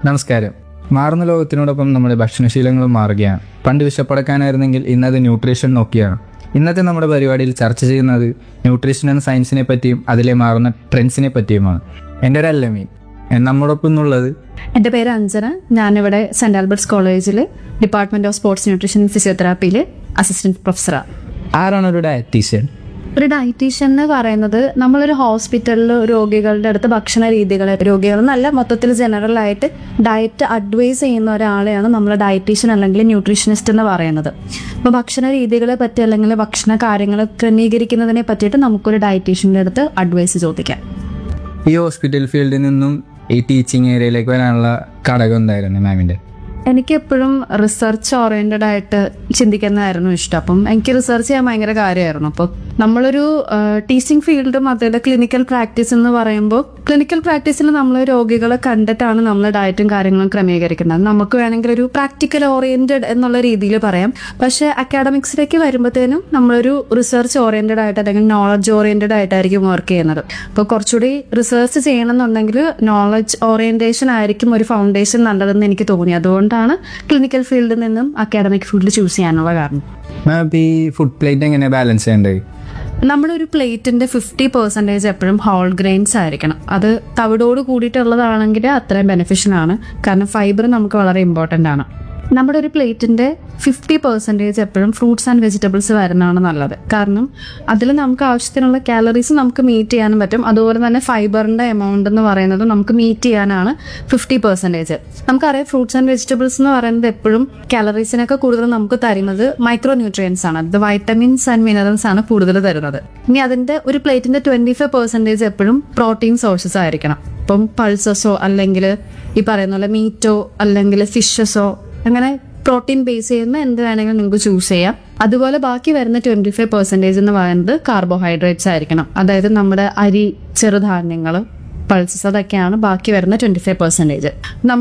നമസ്കാരം മാറുന്ന ലോകത്തിനോടൊപ്പം നമ്മുടെ ഭക്ഷണശീലങ്ങളും മാറുകയാണ് പണ്ട് വിശപ്പടക്കാനായിരുന്നെങ്കിൽ ഇന്നത് ന്യൂട്രീഷൻ നോക്കിയാണ് ഇന്നത്തെ നമ്മുടെ പരിപാടിയിൽ ചർച്ച ചെയ്യുന്നത് ന്യൂട്രീഷൻ എന്ന സയൻസിനെ പറ്റിയും അതിലെ മാറുന്ന ട്രെൻഡ്സിനെ പറ്റിയുമാണ് എൻ്റെ ഒരു അല്ലമീൻ നമ്മോടൊപ്പം എന്നുള്ളത് എൻ്റെ പേര് അഞ്ജന ഞാനിവിടെ സെൻറ് ആൽബർട്ട്സ് കോളേജിൽ ഡിപ്പാർട്ട്മെന്റ് ഓഫ് സ്പോർട്സ് ന്യൂട്രീഷൻ ഫിസിയോതെറാപ്പിയിൽ അസിസ്റ്റന്റ് പ്രൊഫസറാണ് ആരാണ് ഒരു ഡയറ്റീഷ്യൻ ഒരു ഡയറ്റീഷ്യൻ എന്ന് പറയുന്നത് നമ്മളൊരു ഹോസ്പിറ്റലിൽ രോഗികളുടെ അടുത്ത് ഭക്ഷണ രീതികൾ രോഗികൾ നല്ല മൊത്തത്തിൽ ജനറൽ ആയിട്ട് ഡയറ്റ് അഡ്വൈസ് ചെയ്യുന്ന ഒരാളെയാണ് നമ്മൾ ഡയറ്റീഷ്യൻ അല്ലെങ്കിൽ ന്യൂട്രീഷനിസ്റ്റ് എന്ന് പറയുന്നത് അപ്പോൾ ഭക്ഷണ രീതികളെ പറ്റി അല്ലെങ്കിൽ ഭക്ഷണ കാര്യങ്ങൾ ക്രമീകരിക്കുന്നതിനെ പറ്റിയിട്ട് നമുക്കൊരു ഡയറ്റീഷ്യൻ്റെ അടുത്ത് അഡ്വൈസ് ചോദിക്കാം ഈ ഹോസ്പിറ്റൽ ഫീൽഡിൽ നിന്നും ഈ ടീച്ചിങ് ഏരിയയിലേക്ക് വരാനുള്ള ഘടകം എന്തായിരുന്നു മാമിൻ്റെ എനിക്ക് എപ്പോഴും റിസർച്ച് ഓറിയന്റഡ് ആയിട്ട് ചിന്തിക്കുന്നതായിരുന്നു ഇഷ്ടം അപ്പം എനിക്ക് റിസർച്ച് ചെയ്യാൻ ഭയങ്കര കാര്യമായിരുന്നു അപ്പോൾ നമ്മളൊരു ടീച്ചിങ് ഫീൽഡും അതിൽ ക്ലിനിക്കൽ പ്രാക്ടീസ് എന്ന് പറയുമ്പോൾ ക്ലിനിക്കൽ പ്രാക്ടീസിൽ നമ്മൾ രോഗികളെ കണ്ടിട്ടാണ് നമ്മൾ ഡയറ്റും കാര്യങ്ങളും ക്രമീകരിക്കുന്നത് നമുക്ക് വേണമെങ്കിൽ ഒരു പ്രാക്ടിക്കൽ ഓറിയന്റഡ് എന്നുള്ള രീതിയിൽ പറയാം പക്ഷേ അക്കാഡമിക്സിലേക്ക് വരുമ്പോഴത്തേനും നമ്മളൊരു റിസർച്ച് ഓറിയന്റഡ് ആയിട്ട് അല്ലെങ്കിൽ നോളജ് ഓറിയന്റഡ് ആയിട്ടായിരിക്കും വർക്ക് ചെയ്യുന്നത് അപ്പോൾ കുറച്ചുകൂടി റിസർച്ച് ചെയ്യണമെന്നുണ്ടെങ്കിൽ നോളജ് ഓറിയന്റേഷൻ ആയിരിക്കും ഒരു ഫൗണ്ടേഷൻ നല്ലതെന്ന് എനിക്ക് തോന്നി അതുകൊണ്ടാണ് ക്ലിനിക്കൽ ഫീൽഡിൽ നിന്നും അക്കാഡമിക് ഫീൽഡ് ചൂസ് ചെയ്യാനുള്ള കാരണം മാം ഇപ്പോൾ ഈ ഫുഡ് പ്ലേറ്റ് എങ്ങനെ ബാലൻസ് ചെയ്യേണ്ടത് നമ്മുടെ ഒരു പ്ലേറ്റിന്റെ ഫിഫ്റ്റി പെർസെൻറ്റേജ് എപ്പോഴും ഹോൾ ഗ്രെയിൻസ് ആയിരിക്കണം അത് തവിടോട് കൂടിയിട്ടുള്ളതാണെങ്കിൽ അത്രയും ബെനിഫിഷ്യൽ ആണ് കാരണം ഫൈബർ നമുക്ക് വളരെ ഇമ്പോർട്ടൻ്റ് ആണ് നമ്മുടെ ഒരു പ്ലേറ്റിന്റെ ഫിഫ്റ്റി പെർസെൻറ്റേജ് എപ്പോഴും ഫ്രൂട്ട്സ് ആൻഡ് വെജിറ്റബിൾസ് വരുന്നതാണ് നല്ലത് കാരണം അതിൽ നമുക്ക് ആവശ്യത്തിനുള്ള കാലറീസ് നമുക്ക് മീറ്റ് ചെയ്യാനും പറ്റും അതുപോലെ തന്നെ ഫൈബറിന്റെ എമൗണ്ട് എന്ന് പറയുന്നത് നമുക്ക് മീറ്റ് ചെയ്യാനാണ് ഫിഫ്റ്റി പെർസെൻറ്റേജ് നമുക്കറിയാം ഫ്രൂട്ട്സ് ആൻഡ് വെജിറ്റബിൾസ് എന്ന് പറയുന്നത് എപ്പോഴും കാലറീസിനൊക്കെ കൂടുതൽ നമുക്ക് തരുന്നത് മൈക്രോ ന്യൂട്രിയൻസ് ആണ് അത് വൈറ്റമിൻസ് ആൻഡ് മിനറൽസ് ആണ് കൂടുതൽ തരുന്നത് ഇനി അതിന്റെ ഒരു പ്ലേറ്റിന്റെ ട്വന്റി ഫൈവ് പെർസെൻറ്റേജ് എപ്പോഴും പ്രോട്ടീൻ സോഴ്സസ് ആയിരിക്കണം ഇപ്പം പൾസസോ അല്ലെങ്കിൽ ഈ പറയുന്ന പോലെ മീറ്റോ അല്ലെങ്കിൽ ഫിഷസോ അങ്ങനെ പ്രോട്ടീൻ ബേസ് ചെയ്യുന്ന എന്ത് വേണമെങ്കിലും നിങ്ങൾക്ക് ചൂസ് ചെയ്യാം അതുപോലെ ബാക്കി വരുന്ന ട്വന്റി ഫൈവ് പെർസെൻറ്റേജ് എന്ന് പറയുന്നത് കാർബോഹൈഡ്രേറ്റ്സ് ആയിരിക്കണം അതായത് നമ്മുടെ അരി ചെറുധാന്യങ്ങൾ പൾസസ് അതൊക്കെയാണ് ബാക്കി വരുന്ന ട്വന്റി ഫൈവ് പെർസെൻറ്റേജ്